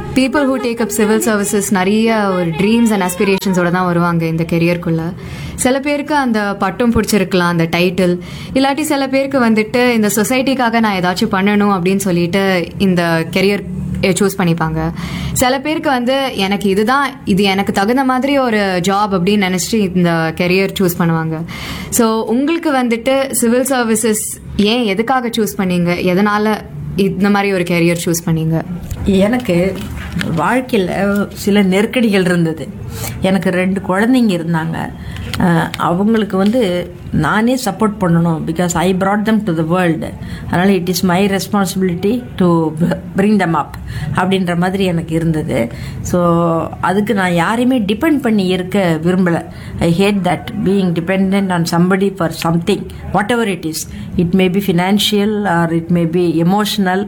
People who take up civil services நிறைய ஒரு dreams and அஸ்பிரேஷன்ஸோட தான் வருவாங்க இந்த கெரியருக்குள்ள சில பேருக்கு அந்த பட்டம் பிடிச்சிருக்கலாம் அந்த டைட்டில் இல்லாட்டி சில பேருக்கு வந்துட்டு இந்த சொசைட்டிக்காக நான் ஏதாச்சும் பண்ணணும் அப்படின்னு சொல்லிட்டு இந்த கெரியர் சூஸ் பண்ணிப்பாங்க சில பேருக்கு வந்து எனக்கு இதுதான் இது எனக்கு தகுந்த மாதிரி ஒரு ஜாப் அப்படின்னு நினச்சிட்டு இந்த கெரியர் சூஸ் பண்ணுவாங்க ஸோ உங்களுக்கு வந்துட்டு சிவில் சர்வீசஸ் ஏன் எதுக்காக சூஸ் பண்ணீங்க எதனால இந்த மாதிரி ஒரு கெரியர் சூஸ் பண்ணீங்க எனக்கு வாழ்க்கையில் சில நெருக்கடிகள் இருந்தது எனக்கு ரெண்டு குழந்தைங்க இருந்தாங்க அஹ், அவங்களுக்கு வந்து நானே சப்போர்ட் பண்ணணும் because I brought them to the world அதனால் it is my responsibility to bring them up அப்படின்ற மாதிரி எனக்கு இருந்தது ஸோ அதுக்கு நான் யாரையுமே டிபெண்ட் பண்ணி இருக்க விரும்பலை I hate that being depend on somebody for something whatever it is it may be financial or it may be emotional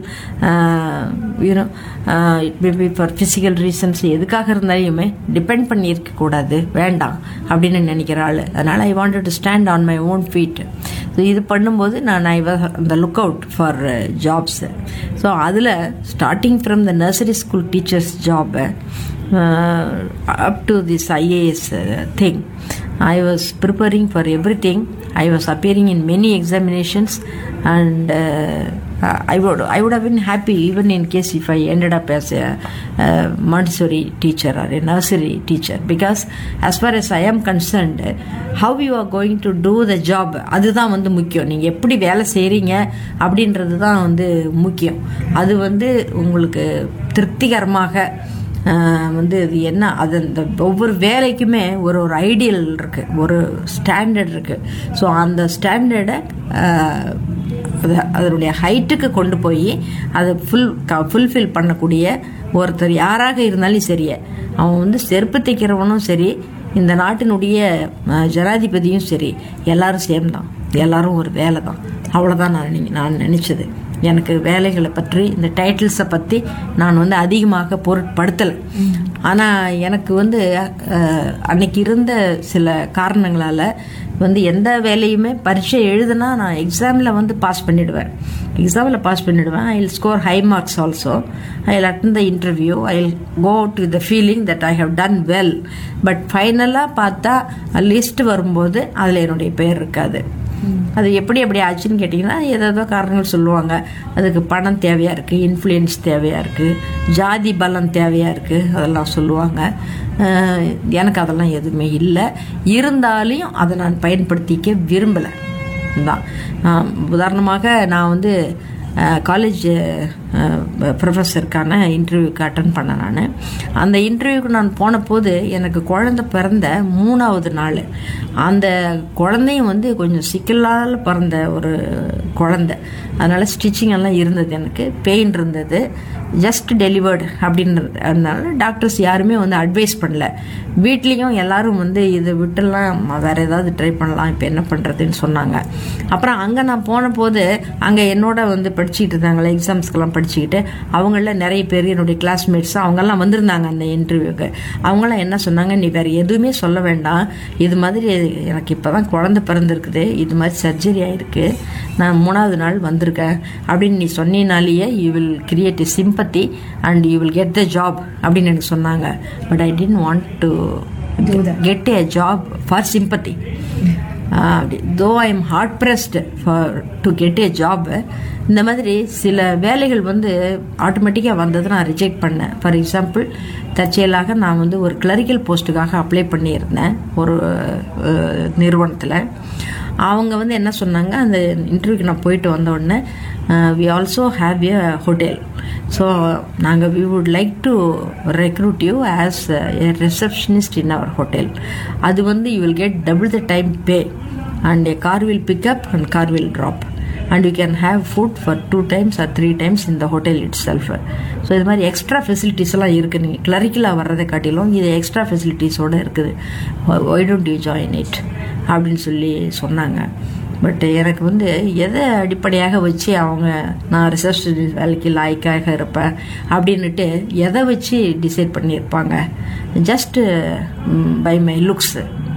you know it may be for physical reasons எதுக்காக இருந்தாலுமே depend பண்ணி இருக்கக்கூடாது வேண்டாம் அப்படின்னு நினைக்கிற ஆள் அதனால் I wanted to stand on my own feet so இது பண்ணும்போது நான் ஐ வாஸ் அந்த look out for jobs so அதில் starting from the nursery school teachers job up to this IAS thing I was preparing for everything. I was appearing in many examinations, and uh, I would I would have been happy even in case if I ended up as a, uh Montessori teacher or a nursery teacher because as far as I am concerned, how you are going to do the job அதுதான் வந்து முக்கியம் நீங்கள் எப்படி வேலை செய்கிறீங்க அப்படின்றது தான் வந்து முக்கியம் அது வந்து உங்களுக்கு திருப்திகரமாக ஆஹ் வந்து இது என்ன அது அந்த ஒவ்வொரு வேலைக்குமே ஒரு ஒரு ஐடியல் இருக்கு ஒரு ஸ்டாண்டர்ட் இருக்கு ஸோ அந்த ஸ்டாண்டர்டை அதனுடைய ஹைட்டுக்கு கொண்டு போய் அதை ஃபுல் ஃபுல்ஃபில் பண்ணக்கூடிய ஒருத்தர் யாராக இருந்தாலும் சரியே அவன் வந்து செருப்பு தைக்கிறவனும் சரி இந்த நாட்டினுடைய ஆஹ், ஜனாதிபதியும் சரி எல்லாரும் சேம் தான் எல்லாரும் ஒரு வேலை தான் அவ்வளோதான் நான் நினை- நான் நினச்சது எனக்கு வேலைகளை பற்றி இந்த டைட்டில்ஸை பற்றி நான் வந்து அதிகமாக பொருட்படுத்தலை ஆனால் எனக்கு வந்து அஹ், அன்னைக்கு இருந்த சில காரணங்களால் வந்து எந்த வேலையுமே பரீட்சை எழுதுனா நான் எக்ஸாமில் வந்து பாஸ் பண்ணிடுவேன் எக்ஸாமில் பாஸ் பண்ணிடுவேன் I will score high marks also I will attend the interview I will go to the feeling that I have done well but ஃபைனலாக பார்த்தா லிஸ்ட் வரும்போது அதில் என்னுடைய பெயர் இருக்காது அது எப்படி அப்படி ஆச்சுன்னு கேட்டிங்கன்னா ஏதேதோ காரணங்கள் சொல்லுவாங்க அதுக்கு பணம் தேவையாக இருக்குது இன்ஃப்ளூயன்ஸ் தேவையாக இருக்குது ஜாதி பலம் தேவையாக இருக்குது அதெல்லாம் சொல்லுவாங்க அஹ் எனக்கு அதெல்லாம் எதுவுமே இல்லை இருந்தாலையும் அதை நான் பயன்படுத்திக்க விரும்பலை தான் நான் உதாரணமாக நான் வந்து காலேஜ் ப்ரொஃபஸருக்கான இன்டர்வியூக்கு அட்டன் பண்ணேன் நான் அந்த இன்டர்வியூக்கு நான் போன போது எனக்கு குழந்தை பிறந்த மூணாவது நாள் அந்த குழந்தையும் வந்து கொஞ்சம் சிக்கலால் பிறந்த ஒரு குழந்தை அதனால் ஸ்டிச்சிங் எல்லாம் இருந்தது எனக்கு பெயின் இருந்தது ஜஸ்ட் டெலிவர்டு அப்படின்றது அதனால டாக்டர்ஸ் யாருமே வந்து அட்வைஸ் பண்ணல வீட்லேயும் எல்லாரும் வந்து இதை விட்டுலாம் வேற ஏதாவது ட்ரை பண்ணலாம் இப்போ என்ன பண்ணுறதுன்னு சொன்னாங்க அப்புறம் அங்கே நான் போன போது அங்கே என்னோட வந்து படிச்சுக்கிட்டு இருந்தாங்களே எக்ஸாம்ஸ்க்கெல்லாம் படிச்சுக்கிட்டு அவங்கள நிறைய பேர் என்னுடைய கிளாஸ்மேட்ஸ் அவங்கெல்லாம் வந்திருந்தாங்க அந்த இன்டர்வியூக்கு அவங்களாம் என்ன சொன்னாங்க நீ வேறு எதுவுமே சொல்ல வேண்டாம் இது மாதிரி எனக்கு இப்போ தான் குழந்தை பிறந்திருக்குது இது மாதிரி சர்ஜரி ஆயிருக்கு நான் மூணாவது நாள் வந்திருக்கேன் அப்படின்னு நீ சொன்னினாலேயே you will create a sympathy and you will get the job அப்படின்னு எனக்கு சொன்னாங்க but I didn't want to get a job for sympathy அப்படி though I am hard pressed for to get a job இந்த மாதிரி சில வேலைகள் வந்து ஆட்டோமேட்டிக்காக வந்ததை நான் ரிஜெக்ட் பண்ணேன் ஃபார் எக்ஸாம்பிள் தற்செயலாக நான் வந்து ஒரு கிளரிக்கல் போஸ்ட்டுக்காக அப்ளை பண்ணியிருந்தேன் ஒரு நிறுவனத்தில் அவங்க வந்து என்ன சொன்னாங்க அந்த இன்டர்வியூக்கு நான் போயிட்டு வந்த உடனே we also have a hotel so நாங்கள் we would like to recruit you as a receptionist in our hotel அது வந்து you will get double the time pay and a car will pick up and car will drop and you can have food for two times or three times இந்த hotel itself so இது மாதிரி extra facilities எல்லாம் இருக்குது நீங்கள் கிளரிக்கலாக வர்றதை காட்டிலும் இது extra ஃபெசிலிட்டிஸோடு இருக்குது why don't you join it அப்படின்னு சொல்லி சொன்னாங்க பட் எனக்கு வந்து எதை அடிப்படையாக வச்சு அவங்க நான் ரிசப்ஷனிஸ்ட் வேலைக்கு லாய்க்காக இருப்பேன் அப்படின்னுட்டு எதை வச்சு டிசைட் பண்ணியிருப்பாங்க just by my looks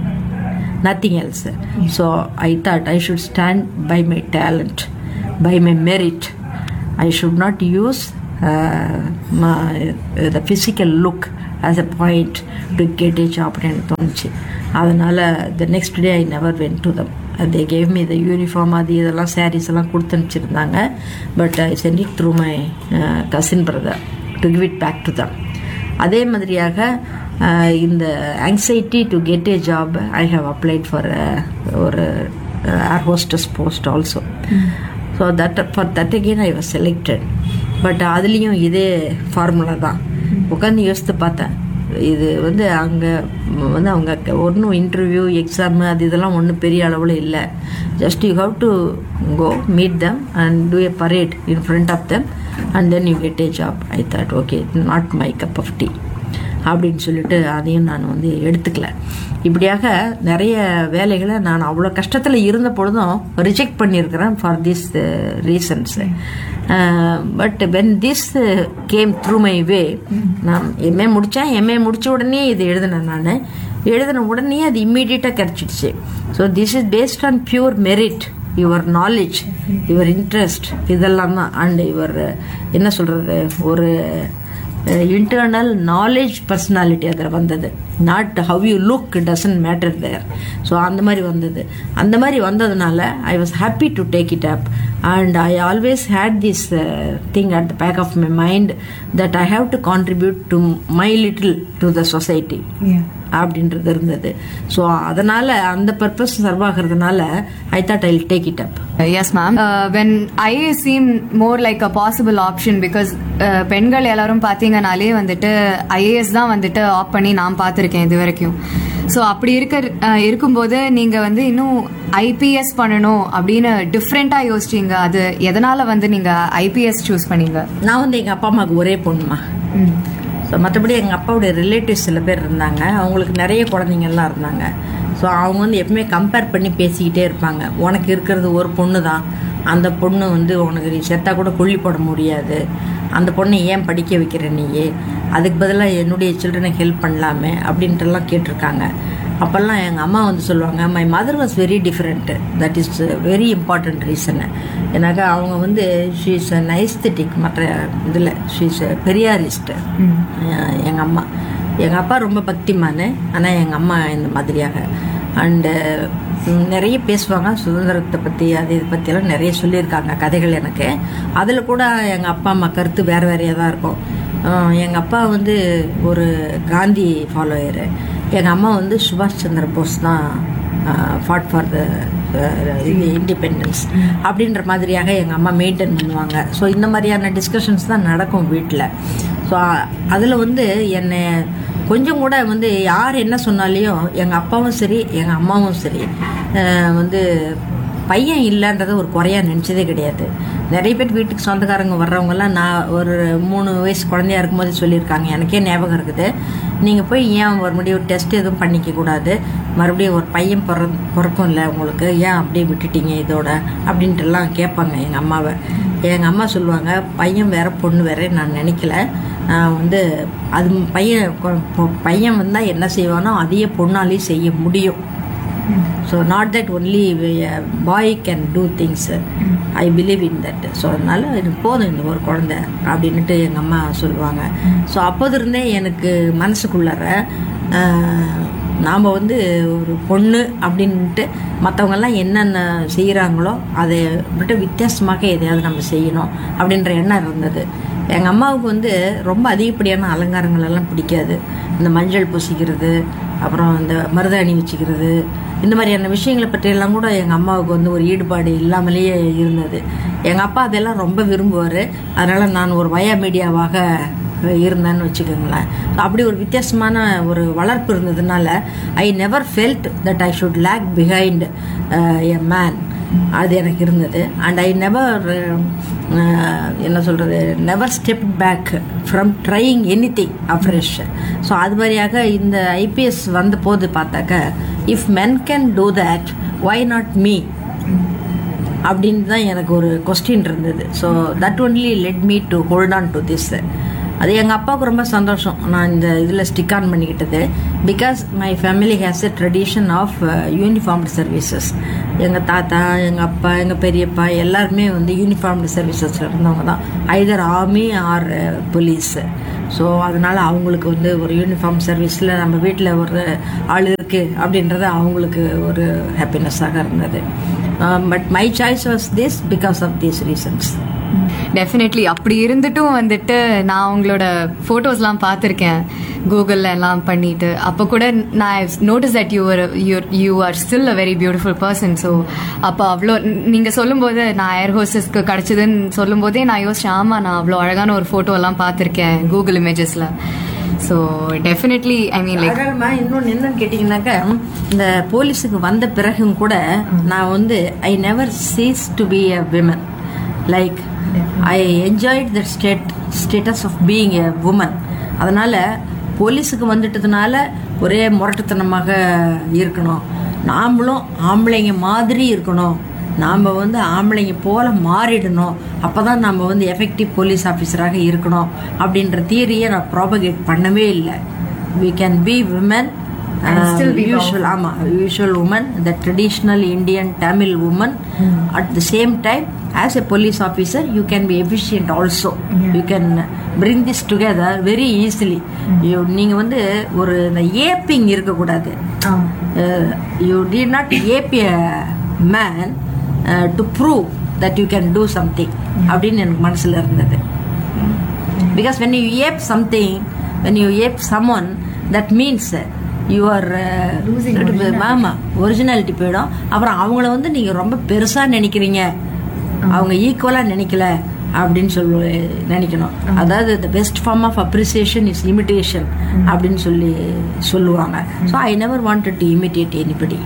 nothing else so I thought I should stand by my talent by my merit I should not use the physical look as a point to get a job எனக்கு தோணுச்சு அதனால் the next day I never went to them they gave me the uniform அது இதெல்லாம் சாரீஸ் எல்லாம் கொடுத்து அனுப்பிச்சிருந்தாங்க but I sent it through my cousin brother to give it back to them அதே மாதிரியாக அஹ், இந்த anxiety to get a job I have applied for ஒரு air hostess post also so that for that again I was selected but அதுலேயும் இதே formula தான் உட்காந்து யோசித்து பார்த்தேன் இது வந்து அங்கே வந்து அவங்க ஒன்றும் இன்டர்வியூ எக்ஸாமு அது இதெல்லாம் ஒன்றும் பெரிய அளவில் இல்லை just you have to go meet them and do a parade in front of them and then you get a job I thought okay not my cup of tea அப்படின்னு சொல்லிட்டு அதையும் நான் வந்து எடுத்துக்கல இப்படியாக நிறைய வேலைகளை நான் அவ்வளோ கஷ்டத்தில் இருந்த பொழுதும் ரிஜெக்ட் பண்ணியிருக்கிறேன் for this reasons but when this came through my way நான் எம்ஏ முடித்தேன் எம்ஏ முடித்த உடனே இது எழுதினேன் நான் எழுதின உடனே அது இம்மீடியட்டாக கிடச்சிடுச்சு so this is based on pure merit your knowledge your interest இதெல்லாம் தான் அண்ட் யுவர் என்ன சொல்கிறது ஒரு இன்டர்னல் நாலேஜ் பர்சனாலிட்டி அதில் வந்தது not how you look doesn't matter there so அந்த மாதிரி வந்தது அந்த மாதிரி வந்ததுனால I was happy to take it up and I always had this thing at the back of my mind that I have to contribute to my little to the society அப்படின்றது இருந்தது so அதனால அந்த purpose serve ஆகிறதுனால I thought I take it up yes ma'am when IAS seem more like a possible option because பெண்கள் எல்லாரும் பார்த்தீங்கனாலே வந்துட்டு IAS தான் வந்துட்டு ஆப் பண்ணி நான் பார்த்துருக்கேன் இது வரைக்கும் ஸோ அப்படி இருக்க அஹ், இருக்கும்போது நீங்கள் வந்து இன்னும் ஐபிஎஸ் பண்ணணும் அப்படின்னு டிஃப்ரெண்ட்டாக யோசிச்சீங்க அது எதனால வந்து நீங்கள் ஐபிஎஸ் சூஸ் பண்ணீங்க நான் வந்து எங்கள் அப்பா அம்மாவுக்கு ஒரே பொண்ணுமா ஸோ மற்றபடி எங்கள் அப்பாவுடைய ரிலேட்டிவ்ஸ் சில பேர் இருந்தாங்க அவங்களுக்கு நிறைய குழந்தைங்கள்லாம் இருந்தாங்க ஸோ அவங்க வந்து எப்பவுமே கம்பேர் பண்ணி பேசிக்கிட்டே இருப்பாங்க உனக்கு இருக்கிறது ஒரு பொண்ணு தான் அந்த பொண்ணு வந்து உனக்கு நீ செத்தா கூட கொல்லி போட முடியாது அந்த பொண்ணை ஏன் படிக்க வைக்கிற நீயே அதுக்கு பதிலாக என்னுடைய சில்ட்ரனுக்கு ஹெல்ப் பண்ணலாமே அப்படின்ட்டுலாம் கேட்டிருக்காங்க அப்போல்லாம் எங்கள் அம்மா வந்து சொல்லுவாங்க my mother was very different that is very important reason ஏன்னாக்கா அவங்க வந்து ஷீஸ் அ நைஸ்தட்டிக் மற்ற இதில் ஷீஸ் பெரியாரிஸ்ட் எங்கள் அம்மா எங்கள் அப்பா ரொம்ப பக்திமானு ஆனால் எங்கள் அம்மா இந்த மாதிரியாக அண்டு நிறைய பேசுவாங்க சுதந்திரத்தை பற்றி அது இது பற்றியெல்லாம் நிறைய சொல்லியிருக்காங்க கதைகள் எனக்கு அதில் கூட எங்கள் அப்பா அம்மா கருத்து வேறு வேறையாக தான் இருக்கும் எங்கள் அப்பா வந்து ஒரு காந்தி ஃபாலோயரு எங்கள் அம்மா வந்து சுபாஷ் சந்திர போஸ் தான் ஃபாட் ஃபார் த இது இண்டிபெண்டன்ஸ் அப்படின்ற மாதிரியாக எங்கள் அம்மா மெயின்டைன் பண்ணுவாங்க ஸோ இந்த மாதிரியான டிஸ்கஷன்ஸ் தான் நடக்கும் வீட்டில் ஸோ அதில் வந்து என்னை கொஞ்சம் கூட வந்து யார் என்ன சொன்னாலையும் எங்கள் அப்பாவும் சரி எங்கள் அம்மாவும் சரி அஹ், வந்து பையன் இல்லைன்றத ஒரு குறையா நினச்சதே கிடையாது நிறைய பேர் வீட்டுக்கு சொந்தக்காரங்க வர்றவங்கெல்லாம் நான் ஒரு மூணு வயசு குழந்தையா இருக்கும்போது சொல்லியிருக்காங்க எனக்கே ஞாபகம் இருக்குது நீங்கள் போய் ஏன் மறுபடியும் ஒரு டெஸ்ட் எதுவும் பண்ணிக்க கூடாது மறுபடியும் ஒரு பையன் பிற பிறக்கும் இல்லை உங்களுக்கு ஏன் அப்படியே விட்டுட்டீங்க இதோட அப்படின்ட்டுலாம் கேட்பாங்க எங்கள் அம்மாவை எங்கள் அம்மா சொல்லுவாங்க பையன் வேற பொண்ணு வேற நான் நினைக்கல நான் வந்து அது பையன் கொ- பொ- பையன் வந்தால் என்ன செய்வானோ அதையே பொண்ணாலேயும் செய்ய முடியும் so not that only boy can do things I believe in that so அதனால எனக்கு போதும் இந்த ஒரு குழந்தை அப்படின்ட்டு எங்கள் அம்மா சொல்லுவாங்க ஸோ அப்போதிருந்தே எனக்கு மனசுக்குள்ளார நாம் வந்து ஒரு பொண்ணு அப்படின்ட்டு மற்றவங்கெல்லாம் என்னென்ன செய்கிறாங்களோ அதை விட்டு வித்தியாசமாக எதையாவது நம்ம செய்யணும் அப்படின்ற எண்ணம் இருந்தது எங்கள் அம்மாவுக்கு வந்து ரொம்ப அதிகப்படியான அலங்காரங்கள் எல்லாம் பிடிக்காது இந்த மஞ்சள் பூசிக்கிறது அப்புறம் இந்த மருதாணி வச்சுக்கிறது இந்த மாதிரியான விஷயங்களை பற்றியெல்லாம் கூட எங்கள் அம்மாவுக்கு வந்து ஒரு ஈடுபாடு இல்லாமலேயே இருந்தது எங்கள் அப்பா அதெல்லாம் ரொம்ப விரும்புவார் அதனால் நான் ஒரு வயா மீடியாவாக இருந்தேன்னு வச்சுக்கோங்களேன் So, அப்படி ஒரு வித்தியாசமான ஒரு வளர்ப்பு இருந்ததுனால I never felt that I should lag behind a man அது எனக்கு இருந்தது அண்ட் ஐ நெவர் என்ன சொல்கிறது never step back from trying anything afresh so அது மாதிரியாக இந்த ஐபிஎஸ் வந்த போது பார்த்தாக்க if men can do that why not me அப்படின்னு தான் எனக்கு ஒரு கொஸ்டின் இருந்தது so that only let me to hold on to this அது எங்கள் அப்பாவுக்கு ரொம்ப சந்தோஷம் நான் இந்த இதில் ஸ்டிக் ஆன் பண்ணிக்கிட்டது because my family has a tradition of uniformed services எங்கள் தாத்தா எங்கள் அப்பா எங்கள் பெரியப்பா எல்லாருமே வந்து யூனிஃபார்ம்டு சர்வீசஸில் இருந்தவங்க தான் either army or police so அதனால் அவங்களுக்கு வந்து ஒரு யூனிஃபார்ம் சர்வீஸில் நம்ம வீட்டில் ஒரு ஆள் இருக்குது அப்படின்றது அவங்களுக்கு ஒரு ஹாப்பினஸ்ஸாக இருந்தது but my choice was this because of these reasons definitely அப்படி இருந்துட்டும் வந்துட்டு நான் உங்களோட ஃபோட்டோஸ்லாம் பார்த்துருக்கேன் கூகுளில் எல்லாம் பண்ணிட்டு அப்போ கூட நான் notice that you you you are still a very beautiful person so அப்போ அவ்வளோ நீங்கள் சொல்லும்போது நான் ஏர் ஹோஸ்டஸ்க்கு கிடச்சிதுன்னு சொல்லும்போதே நான் யோசிச்சேன் ஆமாம் நான் அவ்வளோ அழகான ஒரு ஃபோட்டோலாம் பார்த்துருக்கேன் கூகுள் இமேஜஸில் so definitely I mean like அதனாலமா இன்னொன்று என்னன்னு கேட்டிங்கனாக்கா இந்த போலீஸுக்கு வந்த பிறகும் கூட நான் வந்து I never cease to be a women like I enjoyed the state status of being a woman அதனால போலீஸுக்கு வந்துட்டதுனால ஒரே முரட்டுத்தனமாக இருக்கணும் நாமளும் ஆம்பளைங்க மாதிரி இருக்கணும் நாம் வந்து ஆம்பளைங்க போல மாறிடணும் அப்போ தான் நம்ம வந்து எஃபெக்டிவ் போலீஸ் ஆஃபீஸராக இருக்கணும் அப்படின்ற தியரியை நான் ப்ராபகேட் பண்ணவே இல்லை we can be women uh, usual ஆமா usual woman the traditional indian tamil woman at the same time as a police officer you can be efficient also you can bring this together very easily you நீங்க வந்து ஒரு இந்த aping இருக்கக்கூடாது you did not ape a man uh, to prove that you can do something அப்படின்னு எனக்கு மனசுல இருந்தது because when you ape something when you ape someone that means you are uh, ஆமா ஒரிஜினாலிட்டி போயிடும் அப்புறம் அவங்கள வந்து நீங்க ரொம்ப பெருசா நினைக்கிறீங்க அவங்க ஈக்குவலா நினைக்கல அப்படின்னு சொல்லி நினைக்கணும் அதாவது the best form of appreciation is imitation அப்படின்னு சொல்லி சொல்லுவாங்க so I never wanted to imitate anybody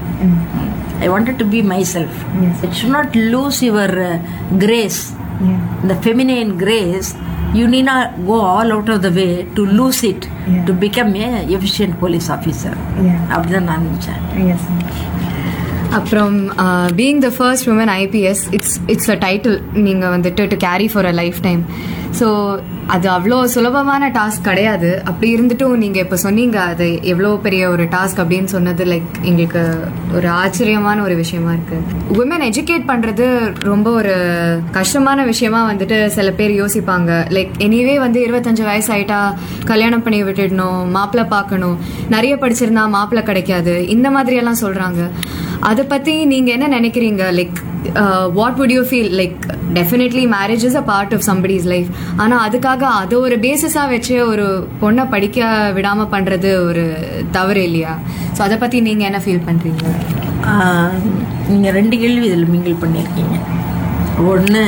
I wanted to be myself it should not lose your grace the feminine grace you need not go all out of the way to lose it to become a efficient police officer அப்படிதான் நான் நினைச்சேன் அப்புறம் being the first woman IPS it's it's a title நீங்கள் வந்துட்டு to carry for a lifetime so அது அவ்வளோ சுலபமான task கிடையாது அப்படி இருந்துட்டும் நீங்கள் இப்போ சொன்னீங்க அது எவ்வளோ பெரிய ஒரு டாஸ்க் அப்படின்னு சொன்னது லைக் எங்களுக்கு ஒரு ஆச்சரியமான ஒரு விஷயமா இருக்கு உமன் எஜுகேட் பண்ணுறது ரொம்ப ஒரு கஷ்டமான விஷயமா வந்துட்டு சில பேர் யோசிப்பாங்க லைக் எனிவே வந்து இருபத்தஞ்சு வயசு ஆயிட்டா கல்யாணம் பண்ணி விட்டுடணும் மாப்பிள்ளை பார்க்கணும் நிறைய படிச்சிருந்தா மாப்பிள்ளை கிடைக்காது இந்த மாதிரி எல்லாம் சொல்றாங்க அதை பத்தி நீங்க என்ன நினைக்கிறீங்க like what would you feel like definitely marriage is a part of somebody's life ஆனா அதுக்காக அதை ஒரு பேசிஸா வச்சு ஒரு பொண்ணை படிக்க விடாம பண்றது ஒரு தவறு இல்லையா ஸோ அதை பத்தி நீங்க என்ன ஃபீல் பண்றீங்க ஆஹ், நீங்க ரெண்டு கேள்வி இதில் மிங்கிள் பண்ணியிருக்கீங்க ஒன்று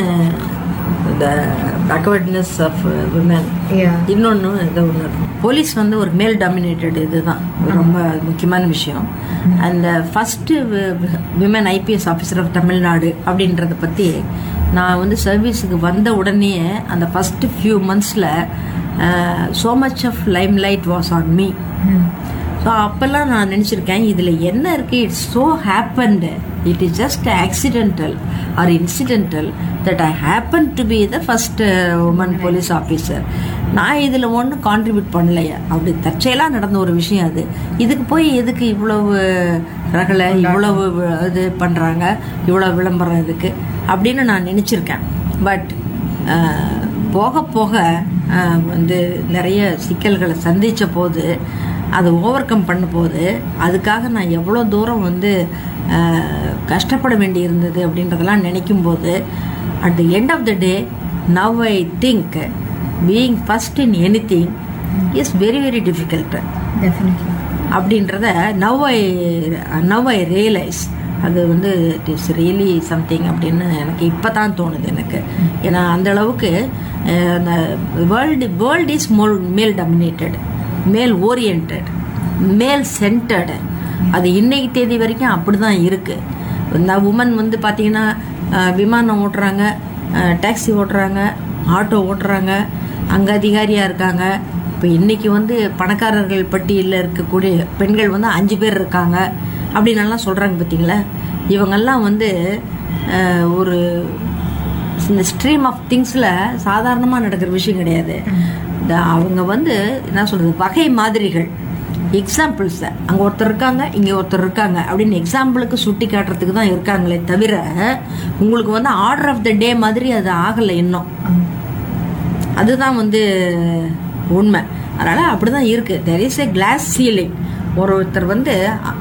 த பேக்வர்ட்னஸ் ஆஃப் விமன் இன்னொன்று இது ஒன்று போலீஸ் வந்து ஒரு மேல் டாமினேட்டட் இதுதான் ரொம்ப முக்கியமான விஷயம் அந்த first women IPS officer of Tamil Nadu அப்படின்றத பற்றி நான் வந்து சர்வீஸுக்கு வந்த உடனே அந்த ஃபஸ்ட்டு ஃபியூ மந்த்ஸில் so much of limelight was on me so அப்போல்லாம் நான் நினச்சிருக்கேன் இதில் என்ன இருக்குது it's so happened it is just accidental or incidental that I happen to be the first woman police officer நான் இதில் ஒன்றும் கான்ட்ரிபியூட் பண்ணலையே அப்படி தற்செயலாக நடந்த ஒரு விஷயம் அது இதுக்கு போய் எதுக்கு இவ்வளவு ரகலை இவ்வளவு வி- இது பண்ணுறாங்க இவ்வளோ விளம்பரம் இதுக்கு அப்படின்னு நான் நினச்சிருக்கேன் பட் போக போக ஆஹ், வந்து நிறைய சிக்கல்களை சந்தித்த போது அதை ஓவர் கம் பண்ண போது அதுக்காக நான் எவ்வளோ தூரம் வந்து ஆஹ், கஷ்டப்பட வேண்டி இருந்தது அப்படின்றதெல்லாம் நினைக்கும் போது at the end of the day now I think being first in anything is very very difficult அப்படின்றத now I now I realise அது வந்து இட் இஸ் ரியலி சம்திங் அப்படின்னு எனக்கு இப்போ தான் தோணுது எனக்கு ஏன்னா அந்த அளவுக்கு அஹ், அந்த world world is male male dominated male oriented male centred அது இன்னைக்கு தேதி வரைக்கும் அப்படி தான் இருக்குது இந்த உமன் வந்து பார்த்தீங்கன்னா அஹ், விமானம் ஓட்டுறாங்க டாக்ஸி ஓட்டுறாங்க ஆட்டோ ஓட்டுறாங்க அங்கே அதிகாரியாக இருக்காங்க இப்போ இன்னைக்கு வந்து பணக்காரர்கள் பட்டியலில் இருக்கக்கூடிய பெண்கள் வந்து அஞ்சு பேர் இருக்காங்க அப்படின்னலாம் சொல்கிறாங்க பார்த்தீங்களா இவங்கெல்லாம் வந்து அஹ், ஒரு இந்த ஸ்ட்ரீம் ஆஃப் திங்ஸில் சாதாரணமாக நடக்கிற விஷயம் கிடையாது அந்த அவங்க வந்து என்ன சொல்றது வகை மாதிரிகள் எக்ஸாம்பிள்ஸ் அங்க ஒருத்தர் இருக்காங்க இங்க ஒருத்தர் இருக்காங்க அப்படின்னு எக்ஸாம்பிளுக்கு சுட்டி காட்டுறதுக்கு தான் இருக்காங்களே தவிர உங்களுக்கு வந்து ஆர்டர் ஆஃப் த டே மாதிரி அது ஆகலை இன்னும் அதுதான் வந்து உண்மை அதனால அப்படிதான் இருக்கு there is a glass ceiling ஒருத்தர் வந்து